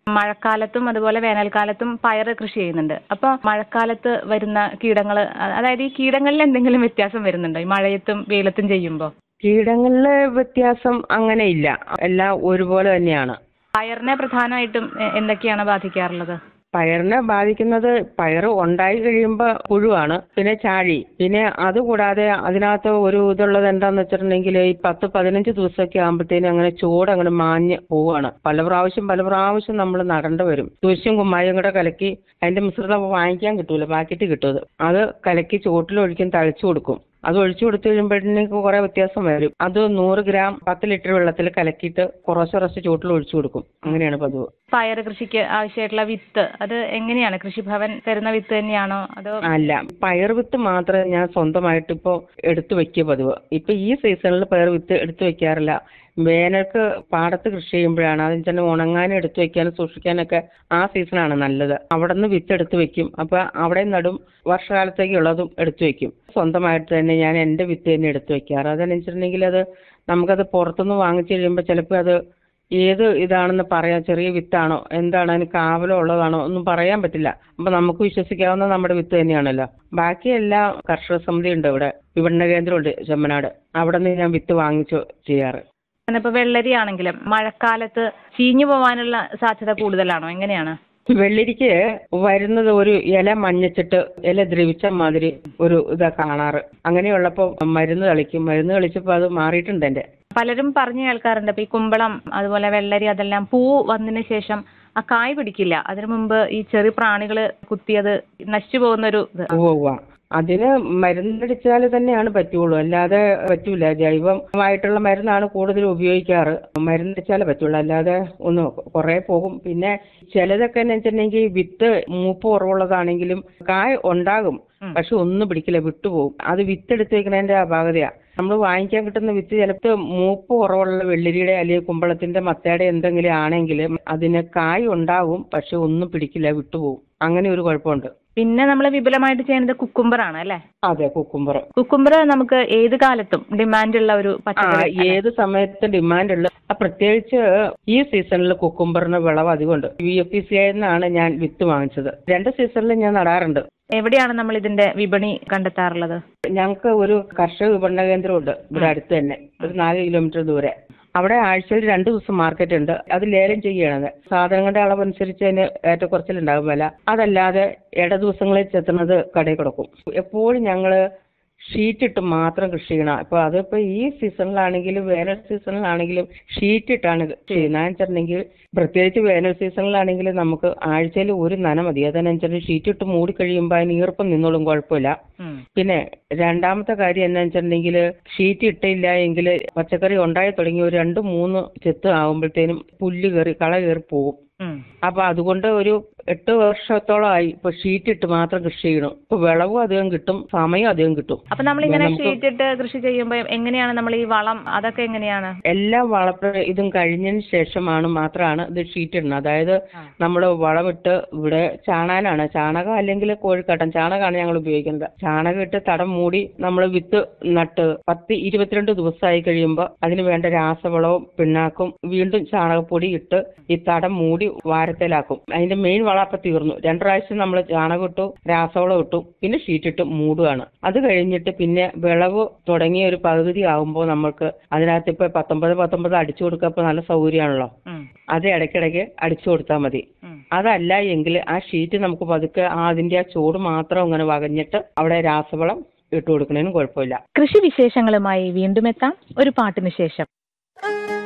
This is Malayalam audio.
മഴക്കാലത്തും അതുപോലെ വേനൽക്കാലത്തും പയറ് കൃഷി ചെയ്യുന്നുണ്ട് അപ്പോൾ മഴക്കാലത്ത് വരുന്ന കീടങ്ങൾ അതായത് ഈ കീടങ്ങളിൽ എന്തെങ്കിലും വ്യത്യാസം വരുന്നുണ്ടോ ഈ മഴയത്തും വെയിലത്തും ചെയ്യുമ്പോൾ കീടങ്ങളിലെ വ്യത്യാസം അങ്ങനെ ഇല്ല എല്ലാം ഒരുപോലെ തന്നെയാണ് പയറിനെ പ്രധാനമായിട്ടും എ- എന്തൊക്കെയാണ് ബാധിക്കാറുള്ളത് പയറിനെ ബാധിക്കുന്നത് പയർ ഉണ്ടായി കഴിയുമ്പോൾ പുഴുവാണ് പിന്നെ ചാഴി പിന്നെ അതുകൂടാതെ അതിനകത്ത് ഒരു ഇതുള്ളത് എന്താന്ന് വെച്ചിട്ടുണ്ടെങ്കിൽ ഈ പത്ത് പതിനഞ്ച് ദിവസമൊക്കെ ആകുമ്പോഴത്തേനും അങ്ങനെ ചൂട് അങ്ങനെ മാഞ്ഞ് പോവാണ് പല പ്രാവശ്യം പല പ്രാവശ്യം നമ്മൾ നടേണ്ടി വരും തുരിശും കുമ്മായും കൂടെ കലക്കി അതിന്റെ മിശ്രിതം വാങ്ങിക്കാൻ കിട്ടൂല പാക്കറ്റ് കിട്ടും അത് അത് കലക്കി ചുവട്ടിലൊഴിക്കും തളിച്ചു കൊടുക്കും അത് ഒഴിച്ചു കൊടുത്തു കഴിയുമ്പോഴത്തേക്ക് കുറെ വ്യത്യാസം വരും അത് നൂറ് ഗ്രാം പത്ത് ലിറ്റർ വെള്ളത്തിൽ കലക്കിയിട്ട് കുറച്ച് കുറച്ച് ചുവട്ടിൽ ഒഴിച്ചു കൊടുക്കും അങ്ങനെയാണ് പതിവ് പയറ് കൃഷിക്ക് ആവശ്യമായിട്ടുള്ള വിത്ത് അത് എങ്ങനെയാണ് കൃഷിഭവൻ തരുന്ന വിത്ത് തന്നെയാണോ അതോ അല്ല പയർ വിത്ത് മാത്രമേ ഞാൻ സ്വന്തമായിട്ട് ഇപ്പോൾ എടുത്തു വെക്കുക പതിവ് ഇപ്പൊ ഈ സീസണിൽ പയർ വിത്ത് എടുത്തു വെക്കാറില്ല വേനൽക്ക് പാടത്ത് കൃഷി ചെയ്യുമ്പോഴാണ് അതിന് തന്നെ ഉണങ്ങാനും എടുത്തു വെക്കാനും സൂക്ഷിക്കാനൊക്കെ ആ സീസണാണ് നല്ലത് അവിടെ നിന്ന് വിത്ത് എടുത്തു വെക്കും അപ്പൊ അവിടെ നടും വർഷകാലത്തേക്കുള്ളതും എടുത്തു വെക്കും സ്വന്തമായിട്ട് തന്നെ ഞാൻ എൻ്റെ വിത്ത് തന്നെ എടുത്തു വെക്കാറ് അതെന്ന് വെച്ചിട്ടുണ്ടെങ്കിൽ അത് നമുക്കത് പുറത്തുനിന്ന് വാങ്ങിച്ചു കഴിയുമ്പോൾ ചിലപ്പോൾ അത് ഏത് ഇതാണെന്ന് പറയാം ചെറിയ വിത്താണോ എന്താണ് അതിന് കാവലോ ഉള്ളതാണോ ഒന്നും പറയാൻ പറ്റില്ല അപ്പൊ നമുക്ക് വിശ്വസിക്കാവുന്ന നമ്മുടെ വിത്ത് തന്നെയാണല്ലോ ബാക്കിയെല്ലാം കർഷക സമിതി ഉണ്ട് ഇവിടെ വിപണന കേന്ദ്രമുണ്ട് ചെമ്മനാട് അവിടെ നിന്ന് ഞാൻ വിത്ത് വാങ്ങിച്ചു ചെയ്യാറ് ഇപ്പൊ വെള്ളരി ആണെങ്കിലും മഴക്കാലത്ത് ചീഞ്ഞു പോവാനുള്ള സാധ്യത കൂടുതലാണോ എങ്ങനെയാണ് വെള്ളരിക്ക് വരുന്നത് ഒരു ഇല മഞ്ഞച്ചിട്ട് ഇല ദ്രവിച്ച മാതിരി ഒരു ഇതാ കാണാറ് അങ്ങനെയുള്ളപ്പോൾ മരുന്ന് തളിക്കും മരുന്ന് തളിച്ചപ്പോൾ അത് മാറിയിട്ടുണ്ട് എൻ്റെ പലരും പറഞ്ഞു കേൾക്കാറുണ്ട് ഇപ്പൊ ഈ കുമ്പളം അതുപോലെ വെള്ളരി അതെല്ലാം പൂ വന്നതിന് ശേഷം ആ കായ് പിടിക്കില്ല അതിനു മുമ്പ് ഈ ചെറിയ പ്രാണികൾ കുത്തിയത് നശിച്ചു പോകുന്ന ഒരു ഇത് ഉവ്വ് ഉവ്വ. അതിന് മരുന്നടിച്ചാൽ തന്നെയാണ് പറ്റുള്ളൂ അല്ലാതെ പറ്റൂല ജൈവമായിട്ടുള്ള മരുന്നാണ് കൂടുതൽ ഉപയോഗിക്കാറ് മരുന്നടിച്ചാലേ പറ്റുള്ളൂ അല്ലാതെ ഒന്ന് കുറേ പോകും പിന്നെ ചിലതൊക്കെ എന്ന് വെച്ചിട്ടുണ്ടെങ്കിൽ വിത്ത് മൂപ്പ് കുറവുള്ളതാണെങ്കിലും കായ് ഉണ്ടാകും ഉം. പക്ഷെ ഒന്നും പിടിക്കില്ല വിട്ടുപോകും അത് വിത്ത് എടുത്ത് വെക്കുന്നതിന്റെ അപാകതയാ നമ്മൾ വാങ്ങിക്കാൻ കിട്ടുന്ന വിത്ത് ചിലപ്പോൾ മൂപ്പ് കുറവുള്ള വെള്ളരിയുടെ അല്ലെങ്കിൽ കുമ്പളത്തിന്റെ മത്തയുടെ എന്തെങ്കിലും ആണെങ്കിൽ അതിന് കായ് ഉണ്ടാകും പക്ഷെ ഒന്നും പിടിക്കില്ല വിട്ടുപോകും അങ്ങനെ ഒരു കുഴപ്പമുണ്ട് പിന്നെ നമ്മൾ വിപുലമായിട്ട് ചെയ്യുന്നത് കുക്കുംബറാണ് അല്ലേ അതെ കുക്കുംബർ കുക്കുംബർ നമുക്ക് ഏത് കാലത്തും ഡിമാൻഡ് ഉള്ള ഒരു ആ പച്ചക്കറി ഏത് സമയത്ത് ഡിമാൻഡ് ഉള്ള ആ, പ്രത്യേകിച്ച് ഈ സീസണിൽ കുക്കുംബറിന് വിളവ് അധികമുണ്ട് വി എഫ് പി സി നിന്നാണ് ഞാൻ വിത്ത് വാങ്ങിച്ചത് രണ്ട് സീസണിൽ ഞാൻ നടാറുണ്ട് എവിടെയാണ് നമ്മൾ ഇതിന്റെ വിപണി കണ്ടെത്താറുള്ളത് ഞങ്ങൾക്ക് ഒരു കർഷക വിപണന കേന്ദ്രമുണ്ട് ഇവിടെ അടുത്ത് തന്നെ ഒരു നാല് കിലോമീറ്റർ ദൂരെ അവിടെ ആഴ്ചയിൽ രണ്ട് ദിവസം മാർക്കറ്റ് ഉണ്ട് അത് ലേലം ചെയ്യണത് സാധനങ്ങളുടെ അളവനുസരിച്ച് അതിന് ഏറ്റക്കുറച്ചിലുണ്ടാകും വില അതല്ലാതെ ഇട ദിവസങ്ങളിൽ ചെത്തുന്നത് കടയിൽ കൊടുക്കും എപ്പോഴും ഞങ്ങള് ഷീറ്റ് ഇട്ട് മാത്രം കൃഷി ചെയ്യണം ഇപ്പൊ അതിപ്പോ ഈ സീസണിലാണെങ്കിലും വേനൽ സീസണിലാണെങ്കിലും ഷീറ്റ് ഇട്ടാണ് ചെയ്യുന്നത് വെച്ചിട്ടുണ്ടെങ്കിൽ പ്രത്യേകിച്ച് വേനൽ സീസണിലാണെങ്കിൽ നമുക്ക് ആഴ്ചയിൽ ഒരു നന മതി അതനുസരിച്ച് ഷീറ്റ് ഇട്ട് മൂടി കഴിയുമ്പോൾ അതിന് ഈർപ്പം നിന്നോളും കുഴപ്പമില്ല ഉം. പിന്നെ രണ്ടാമത്തെ കാര്യം എന്താ വെച്ചിട്ടുണ്ടെങ്കിൽ ഷീറ്റ് ഇട്ടില്ല എങ്കിൽ പച്ചക്കറി ഉണ്ടായി തുടങ്ങി ഒരു രണ്ട് മൂന്ന് ചെത്ത് ആകുമ്പോഴത്തേനും പുല്ല് കയറി കള കയറി പോകും ഉം. അപ്പൊ അതുകൊണ്ട് ഒരു എട്ട് വർഷത്തോളമായി ഇപ്പൊ ഷീറ്റ് ഇട്ട് മാത്രം കൃഷി ചെയ്യണം ഇപ്പൊ വിളവും അധികം കിട്ടും സമയം അധികം കിട്ടും അപ്പൊ നമ്മൾ ഇങ്ങനെ നമുക്ക് ഷീറ്റ് ഇട്ട് കൃഷി ചെയ്യുമ്പോൾ എങ്ങനെയാണ് നമ്മൾ ഈ വളം അതൊക്കെ എങ്ങനെയാണ് എല്ലാ വളപ്ര ഇതും കഴിഞ്ഞതിന് ശേഷമാണ് മാത്രമാണ് ഇത് ഷീറ്റ് ഇടുന്നത് അതായത് ആ. നമ്മൾ വളമിട്ട് ഇവിടെ ചാണാനാണ് ചാണകം അല്ലെങ്കിൽ കോഴിക്കാട്ടം ചാണകമാണ് ഞങ്ങൾ ഉപയോഗിക്കുന്നത് ചാണകം ഇട്ട് തടം മൂടി നമ്മൾ വിത്ത് നട്ട് പത്ത് ഇരുപത്തിരണ്ട് ദിവസമായി കഴിയുമ്പോൾ അതിന് വേണ്ട രാസവളവും പിണ്ണാക്കും വീണ്ടും ചാണകപ്പൊടി ഇട്ട് ഈ തടം മൂടി വാരത്തേലാക്കും അതിന്റെ മെയിൻ വളം അപ്പൊ തീർന്നു രണ്ട് പ്രാവശ്യം നമ്മൾ ചാണകം ഇട്ടു രാസവളം ഇട്ടു പിന്നെ ഷീറ്റ് ഇട്ട് മൂടുകയാണ് അത് കഴിഞ്ഞിട്ട് പിന്നെ വിളവ് തുടങ്ങിയ ഒരു പകുതി ആകുമ്പോൾ നമ്മൾക്ക് അതിനകത്ത് ഇപ്പൊ പത്തൊമ്പത് പത്തൊമ്പത് അടിച്ചു കൊടുക്കുക ഇപ്പൊ നല്ല സൗകര്യമാണല്ലോ ഉം. അത് ഇടയ്ക്കിടയ്ക്ക് അടിച്ചു കൊടുത്താൽ മതി ഉം. അതല്ല എങ്കിൽ ആ ഷീറ്റ് നമുക്ക് പതുക്കെ ആ അതിന്റെ ആ ചൂട് മാത്രം ഇങ്ങനെ വകഞ്ഞിട്ട് അവിടെ രാസവളം ഇട്ട് കൊടുക്കുന്നതിനും കുഴപ്പമില്ല കൃഷി വിശേഷങ്ങളുമായി വീണ്ടും എത്താം ഒരു പാട്ടിന് ശേഷം